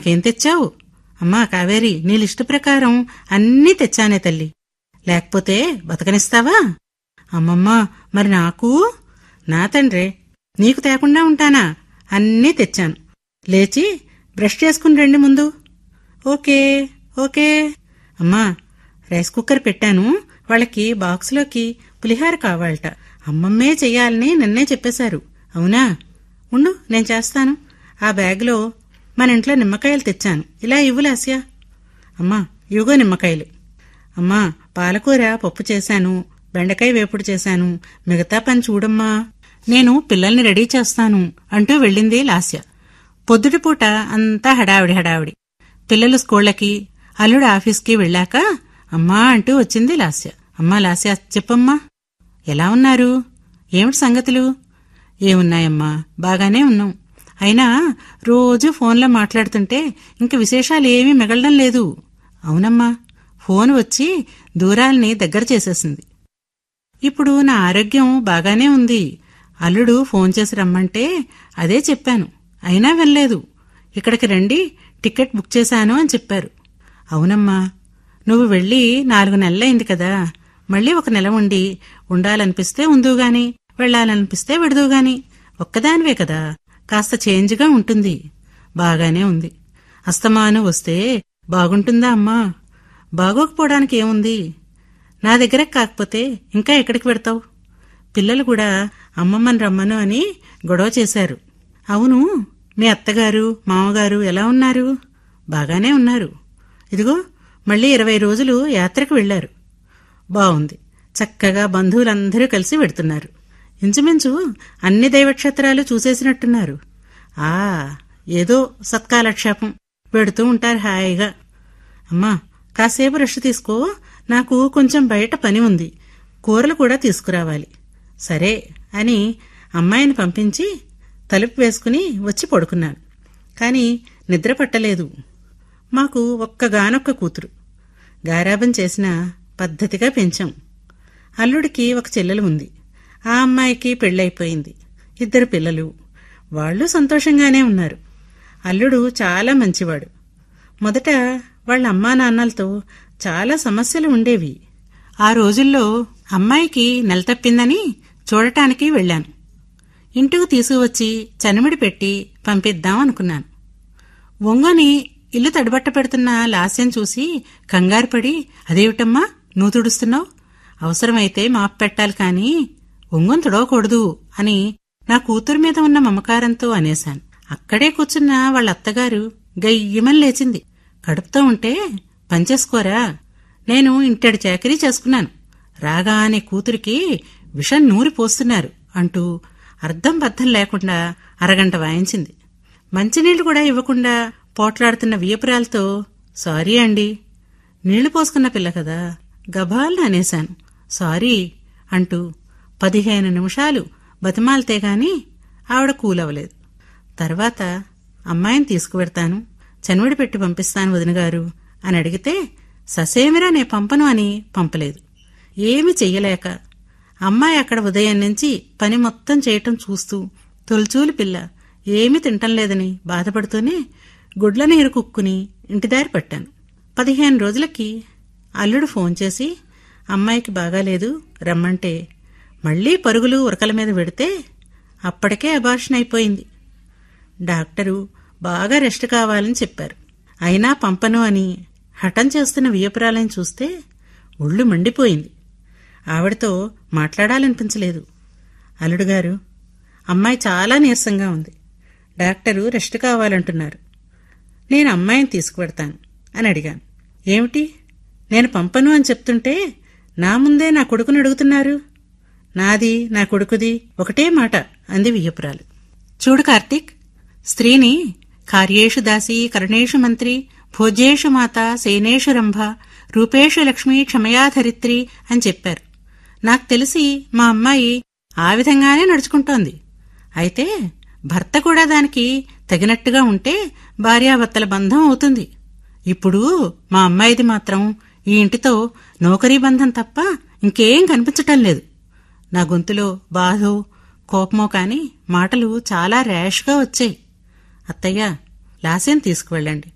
నాకేం తెచ్చావు అమ్మా కావేరి నీ లిస్టు ప్రకారం అన్నీ తెచ్చానే తల్లి లేకపోతే బతకనిస్తావా అమ్మమ్మ మరి నాకు నా తండ్రే నీకు తేకుండా ఉంటానా అన్నీ తెచ్చాను లేచి బ్రష్ చేసుకుని రండి ముందు ఓకే ఓకే అమ్మా రైస్ కుక్కర్ పెట్టాను వాళ్ళకి బాక్సులోకి పులిహార కావాలట అమ్మమ్మే చెయ్యాలని నిన్నే చెప్పేశారు అవునా ఉండు నేను చేస్తాను ఆ బ్యాగ్లో మన ఇంట్లో నిమ్మకాయలు తెచ్చాను ఇలా ఇవ్వు లాస్యా అమ్మా ఇవిగో నిమ్మకాయలు అమ్మా పాలకూర పప్పు చేశాను బెండకాయ వేపుడు చేశాను మిగతా పని చూడమ్మా నేను పిల్లల్ని రెడీ చేస్తాను అంటూ వెళ్ళింది లాస్య పొద్దుటిపూట అంతా హడావిడి హడావిడి పిల్లలు స్కూళ్ళకి అల్లుడు ఆఫీస్కి వెళ్ళాక అమ్మా అంటూ వచ్చింది లాస్య అమ్మా లాస్య చెప్పమ్మా ఎలా ఉన్నారు ఏమిటి సంగతులు ఏమున్నాయమ్మా బాగానే ఉన్నాం అయినా రోజు ఫోన్లో మాట్లాడుతుంటే ఇంక విశేషాలు ఏమీ మిగలడం లేదు అవునమ్మా ఫోన్ వచ్చి దూరాల్ని దగ్గర చేసేసింది ఇప్పుడు నా ఆరోగ్యం బాగానే ఉంది అల్లుడు ఫోన్ చేసి రమ్మంటే అదే చెప్పాను అయినా వెళ్ళలేదు ఇక్కడికి రండి టికెట్ బుక్ చేశాను అని చెప్పారు అవునమ్మా నువ్వు వెళ్ళి నాలుగు నెలలైంది కదా మళ్ళీ ఒక నెల ఉండి ఉండాలనిపిస్తే ఉందుగాని వెళ్ళాలనిపిస్తే విడదుగాని ఒక్కదానివే కదా కాస్త చేంజ్గా ఉంటుంది బాగానే ఉంది అస్తమాను వస్తే బాగుంటుందా అమ్మా బాగోకపోవడానికి ఏముంది నా దగ్గర కాకపోతే ఇంకా ఎక్కడికి పెడతావు పిల్లలు కూడా అమ్మమ్మని రమ్మను అని గొడవ చేశారు అవును మీ అత్తగారు మామగారు ఎలా ఉన్నారు బాగానే ఉన్నారు ఇదిగో మళ్ళీ ఇరవై రోజులు యాత్రకు వెళ్లారు బావుంది చక్కగా బంధువులందరూ కలిసి వెడుతున్నారు ఇంచుమించు అన్ని దైవక్షేత్రాలు చూసేసినట్టున్నారు ఆ ఏదో సత్కాలక్షేపం పెడుతూ ఉంటారు హాయిగా అమ్మా కాసేపు రెస్ట్ తీసుకో నాకు కొంచెం బయట పని ఉంది కూరలు కూడా తీసుకురావాలి సరే అని అమ్మాయిని పంపించి తలుపు వేసుకుని వచ్చి పడుకున్నాను కాని నిద్ర పట్టలేదు మాకు ఒక్కగానొక్క కూతురు గారాబం చేసిన పద్ధతిగా పెంచాం అల్లుడికి ఒక చెల్లెలు ఉంది ఆ అమ్మాయికి పెళ్ళైపోయింది ఇద్దరు పిల్లలు వాళ్ళు సంతోషంగానే ఉన్నారు అల్లుడు చాలా మంచివాడు మొదట వాళ్ళ అమ్మా నాన్నలతో చాలా సమస్యలు ఉండేవి ఆ రోజుల్లో అమ్మాయికి నెల తప్పిందని చూడటానికి వెళ్ళాను ఇంటికి తీసుకువచ్చి చనిమిడి పెట్టి పంపిద్దాం అనుకున్నాను ఒంగోని ఇల్లు తడిబట్ట పెడుతున్న లాస్యం చూసి కంగారుపడి అదేమిటమ్మా నువ్వు తుడుస్తున్నావు అవసరమైతే మాపు పెట్టాలి కాని ఒంగోని తుడవకూడదు అని నా కూతురు మీద ఉన్న మమకారంతో అనేశాను అక్కడే కూర్చున్న వాళ్ళ అత్తగారు గయ్యమని లేచింది కడుపుతో ఉంటే పనిచేసుకోరా నేను ఇంటడి చాకరీ చేసుకున్నాను రాగానే కూతురికి విషం నూరి పోస్తున్నారు అంటూ అర్థం బద్దం లేకుండా అరగంట వాయించింది మంచినీళ్లు కూడా ఇవ్వకుండా పోట్లాడుతున్న వియపురాలతో సారీ అండి నీళ్లు పోసుకున్న పిల్ల కదా గబాల్ని అనేశాను సారీ అంటూ పదిహేను నిమిషాలు బతిమాలితే గాని ఆవిడ కూలవలేదు తర్వాత అమ్మాయిని తీసుకువెడతాను చనువిడి పెట్టి పంపిస్తాను వదినగారు అని అడిగితే ససేమిరా నే పంపను అని పంపలేదు ఏమి చెయ్యలేక అమ్మాయి అక్కడ ఉదయం నుంచి పని మొత్తం చేయటం చూస్తూ తొలిచూలు పిల్ల ఏమీ తింటం లేదని బాధపడుతూనే గుడ్ల నీరు కుక్కుని ఇంటిదారి పట్టాను పదిహేను రోజులకి అల్లుడు ఫోన్ చేసి అమ్మాయికి బాగాలేదు రమ్మంటే మళ్లీ పరుగులు ఉరకల మీద పెడితే అప్పటికే అబార్షన్ అయిపోయింది డాక్టరు బాగా రెస్ట్ కావాలని చెప్పారు అయినా పంపను అని హఠం చేస్తున్న వియపురాలని చూస్తే ఒళ్ళు మండిపోయింది ఆవిడతో మాట్లాడాలనిపించలేదు అల్లుడుగారు అమ్మాయి చాలా నీరసంగా ఉంది డాక్టరు రెస్ట్ కావాలంటున్నారు నేను అమ్మాయిని తీసుకువెడతాను అని అడిగాను ఏమిటి నేను పంపను అని చెప్తుంటే నా ముందే నా కొడుకుని అడుగుతున్నారు నాది నా కొడుకుది ఒకటే మాట అంది వియ్యపురాలు చూడు కార్తీక్ స్త్రీని కార్యేషు దాసి కరణేషు మంత్రి భోజ్యేషు మాత సేనేషు రంభ రూపేషు లక్ష్మి క్షమయాధరిత్రి అని చెప్పారు నాకు తెలిసి మా అమ్మాయి ఆ విధంగానే నడుచుకుంటోంది అయితే భర్త కూడా దానికి తగినట్టుగా ఉంటే భార్యాభర్తల బంధం అవుతుంది ఇప్పుడు మా అమ్మాయిది మాత్రం ఈ ఇంటితో నౌకరీ బంధం తప్ప ఇంకేం కనిపించటం లేదు నా గొంతులో బాధో కోపమో కాని మాటలు చాలా ర్యాష్గా వచ్చాయి అత్తయ్య లాస్యం తీసుకువెళ్ళండి